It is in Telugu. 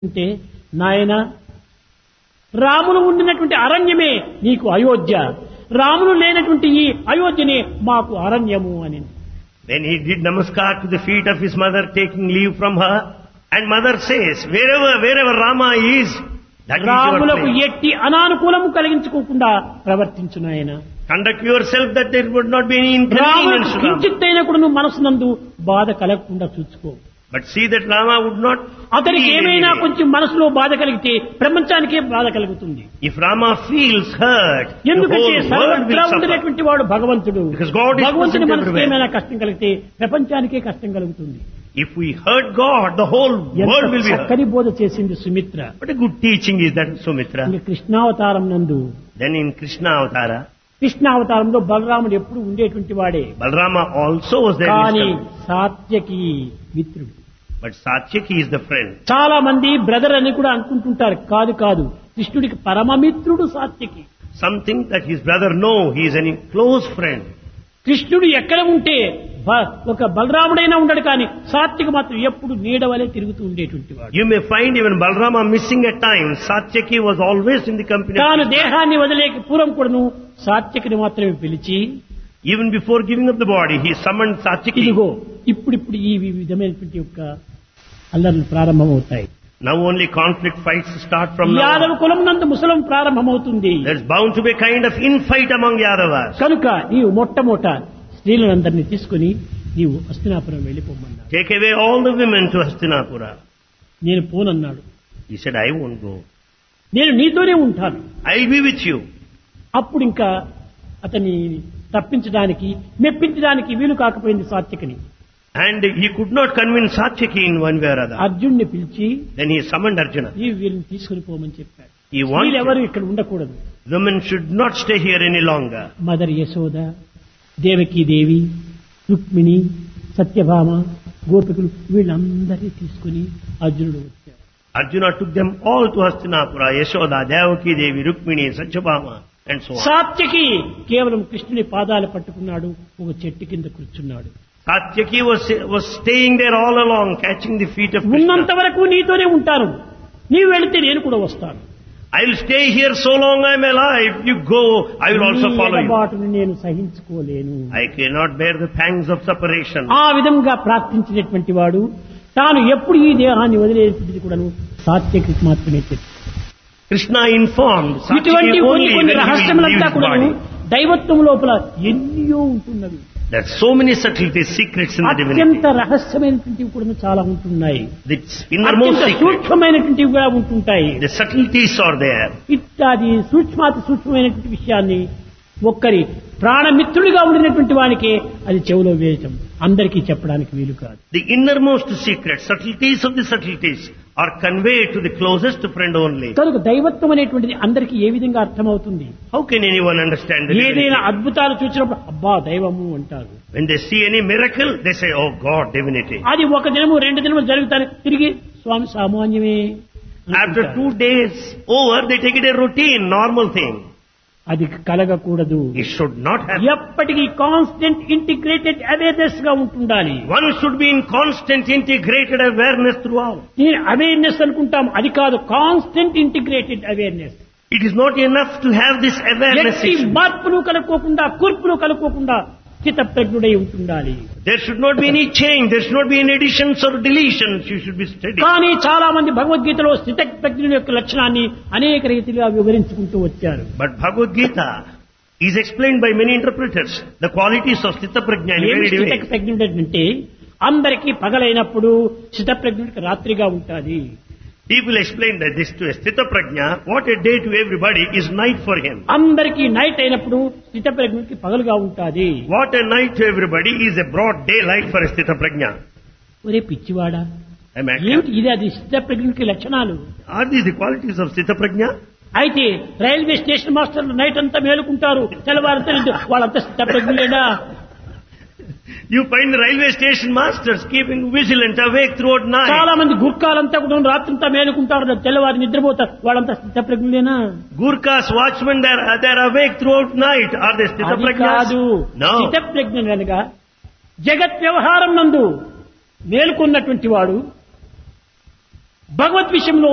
అంటే నాయన రాములు ఉండినటువంటి అరణ్యమే నీకు అయోధ్య రాములు లేనటువంటి ఈ అయోధ్యనే మాకు అరణ్యము అని Then he did namaskar to the feet of his mother, taking leave from her. And mother says, wherever, wherever Rama is, that is your రాములకు place. ఎట్టి అనానుకూలము కలిగించుకోకుండా ప్రవర్తించును ఆయన Conduct yourself that there would not be any రాములకు inconvenience to Rama. కించిత్తైనా కూడా నువ్వు మనసునందు బాధ కలగకుండా చూసుకో But see that Rama would not అతనికి feel ఏమైనా any way. కొంచెం మనసులో బాధ కలిగితే ప్రపంచానికే బాధ కలుగుతుంది If Rama feels hurt, the ఎందుకంటే whole world సర్వత్రా will suffer. ఉండినటువంటి వాడు భగవంతుడు Because God is భగవంతుని present మనసుకి everywhere. ఏమైనా కష్టం కలిగితే ప్రపంచానికే కష్టం కలుగుతుంది If we hurt God, the whole ఎంత world will be hurt. చక్కని బోధ చేసింది Sumitra What a good teaching is that, Sumitra. ఇంక కృష్ణావతారం నందు Then in Krishna Avatara, కృష్ణావతారంలో బలరాముడు ఎప్పుడు ఉండేటువంటి వాడే Balrama also was there. in కానీ his సాత్యకి మిత్రుడు But Satyaki is the friend. చాలా మంది బ్రదర్ అని కూడా అనుకుంటుంటారు కాదు కాదు కృష్ణుడికి పరమమిత్రుడు Satyaki Something that his brother know, he is a close friend. కృష్ణుడు ఎక్కడ ఉంటే బ- ఒక బలరాముడైనా ఉండడు కానీ సాత్విక మాత్రం ఎప్పుడు నీడవలే తిరుగుతూ ఉండేటువంటి వాడు You may find even Balrama missing at times. Satyaki was always in the company of తాను Krishna. దేహాన్ని వదిలేక పూర్వం కూడాను సాత్వికని మాత్రమే పిలిచి Even before giving up the body, he summoned Satyaki. ఇదిగో ఇప్పుడిప్పుడు ఈ విధమైనటువంటి యొక్క అల్లర్లు ప్రారంభమవుతాయి Now only conflict fights start from now. Yadava on. కులం నందు ముసలం ప్రారంభమవుతుంది There's bound to be a kind of infight among Yadavas. కనుక నీవు మొట్టమొదట స్త్రీలందరినీ తీసుకుని నీవు Hastinapuram వెళ్ళిపోమన్నాడు Take away all the women to Hastinapura. నేను పోనన్నాడు He said, I won't go. నేను నీతోనే ఉంటాను I'll be with you. అప్పుడు ఇంకా అతన్ని తప్పించడానికి మెప్పించడానికి వీలు కాకపోయింది సాత్వికని And he could not convince Satyaki in one way or other. అర్జున్ని పిలిచి Then he summoned Arjuna. ఈ వీళ్ళని తీసుకుని పోమని చెప్పాడు He wanted వీళ్ళెవరు ఇక్కడ ఉండకూడదు women should not stay here any longer. Mother Yashoda Devaki Devi Rukmini Satyabhama గోపికులు వీళ్ళందరినీ తీసుకుని అర్జునుడు వచ్చాడు Arjuna took them all to Hastinapura, Yashoda, Devaki Devi, Rukmini, Satyabhama, and so on. Satyaki కేవలం కృష్ణుని పాదాలు పట్టుకున్నాడు ఒక చెట్టు కింద కూర్చున్నాడు Satyaki was, was staying there all along, catching the feet of ఉన్నంత Krishna. వరకు నీతోనే ఉంటాను నీవు వెళితే నేను కూడా వస్తాను I will stay here so long I am alive. You go, I will also నీ follow you. ఎడబాటును నేను సహించుకోలేను I cannot bear the pangs of separation. ఆ విధంగా ప్రార్థించినటువంటి వాడు తాను ఎప్పుడు ఈ దేహాన్ని వదిలేటువంటిది కూడాను సాత్యకి మాత్రమే తెలుసు Krishna informed ఇటువంటి Satyaki కొన్ని only కొన్ని when he will leave రహస్యములంతా his కూడాను body. దైవత్వం లోపల ఎన్నో ఉంటున్నవి There are so many subtleties, secrets in the అత్యంత divinity. రహస్యమైనటువంటివి కూడా చాలా ఉంటున్నాయి The innermost అత్యంత secret. సూక్ష్మమైనటువంటివి కూడా ఉంటుంటాయి The subtleties are there. ఇత్యాది సూక్ష్మాతి సూక్ష్మమైనటువంటి విషయాన్ని ఒక్కరి ప్రాణమిత్రుడిగా ఉండినటువంటి వానికే అది చెవులో వేయటం అందరికీ చెప్పడానికి వీలు కాదు The innermost secrets, subtleties of the subtleties are conveyed to the closest friend only. కనుక దైవత్వం అనేటువంటిది అందరికీ ఏ విధంగా అర్థమవుతుంది How can anyone understand the ఏదైనా divinity? అద్భుతాలు చూసినప్పుడు అబ్బా దైవము అంటారు When they see any miracle, they say, oh God, divinity. అది ఒక దినము రెండు దినములు జరుగుతాయి తిరిగి స్వామి సామాన్యమే After అనుకుంటారు. two days over, they take it a routine, normal thing. అది కలగకూడదు It should not happen. ఎప్పటికీ కాన్స్టెంట్ ఇంటిగ్రేటెడ్ అవేర్నెస్ గా ఉంటుండాలి One should be in constant integrated awareness throughout. నేను అవేర్నెస్ అనుకుంటాం అది కాదు constant integrated awareness It is not enough to have this awareness. ఎట్టి మార్పులు కలుపుకోకుండా కూర్పులు కలుపుకోకుండా స్థితప్రజ్ఞుడై ఉంటుండాలి There should not be any change. There should not be any additions or deletions. You should be steady. కానీ చాలా మంది భగవద్గీతలో స్థితప్రజ్ఞుని యొక్క లక్షణాన్ని అనేక రీతిగా వివరించుకుంటూ వచ్చారు But Bhagavad Gita is explained by many interpreters. The qualities of Stita Prajna in ఏమి varied ways. స్థితప్రజ్ఞుడు అంటే అందరికీ పగలైనప్పుడు స్థితప్రజ్ఞుడికి రాత్రిగా ఉంటుంది People explain that this to a Stita Prajna, what a day to everybody is night for him. అందరికీ నైట్ అయినప్పుడు స్థితప్రజ్ఞుడికి పగలుగా ఉంటుంది What a night to everybody is a broad daylight for a Stita Prajna. ఒరే పిచ్చివాడా Am I ఏమిటి ఇది అది స్థితప్రజ్ఞుడికి లక్షణాలు Are these the qualities of Stita Prajna? అయితే రైల్వే స్టేషన్ మాస్టర్లు నైట్ అంతా మేలుకుంటారు తెల్లవారు వాళ్ళంతా స్థితప్రజ్ఞులేనా You find the railway station masters keeping vigilant awake throughout night. చాలా మంది గుర్కాలంతా కూడా రాత్రంతా మేలుకుంటారు తెల్లవారు నిద్రపోతారు వాళ్ళంతా స్థితప్రజ్ఞులేనా Gurkhas, watchmen, they're, they're awake throughout night. Are they Stita అది Prajnas? కాదు No. స్థితప్రజ్ఞ అనగా జగత్ వ్యవహారం నందు మేలుకున్నటువంటి వాడు భగవద్ విషయంలో